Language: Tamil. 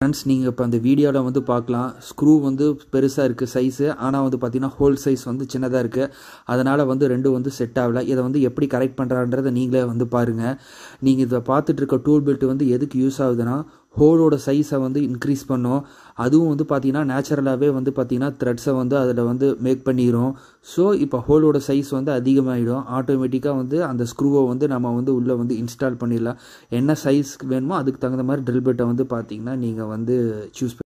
ஃப்ரெண்ட்ஸ் நீங்கள் இப்போ அந்த வீடியோவில் வந்து பார்க்கலாம் ஸ்க்ரூ வந்து பெருசாக இருக்குது சைஸு ஆனால் வந்து பார்த்தீங்கன்னா ஹோல் சைஸ் வந்து சின்னதாக இருக்குது அதனால் வந்து ரெண்டும் வந்து செட் ஆகலை இதை வந்து எப்படி கரெக்ட் பண்ணுறான்றதை நீங்களே வந்து பாருங்கள் நீங்கள் இதை பார்த்துட்டு இருக்க டூல் பெல்ட் வந்து எதுக்கு யூஸ் ஆகுதுன்னா ஹோலோட சைஸை வந்து இன்க்ரீஸ் பண்ணும் அதுவும் வந்து பார்த்தீங்கன்னா நேச்சுரலாகவே வந்து பார்த்தீங்கன்னா த்ரெட்ஸை வந்து அதில் வந்து மேக் பண்ணிடும் ஸோ இப்போ ஹோலோட சைஸ் வந்து அதிகமாகிடும் ஆட்டோமேட்டிக்காக வந்து அந்த ஸ்க்ரூவை வந்து நம்ம வந்து உள்ளே வந்து இன்ஸ்டால் பண்ணிடலாம் என்ன சைஸ்க்கு வேணுமோ அதுக்கு தகுந்த மாதிரி ட்ரில் பெட்டை வந்து பார்த்தீங்கன்னா நீங்கள் வந்து சூஸ்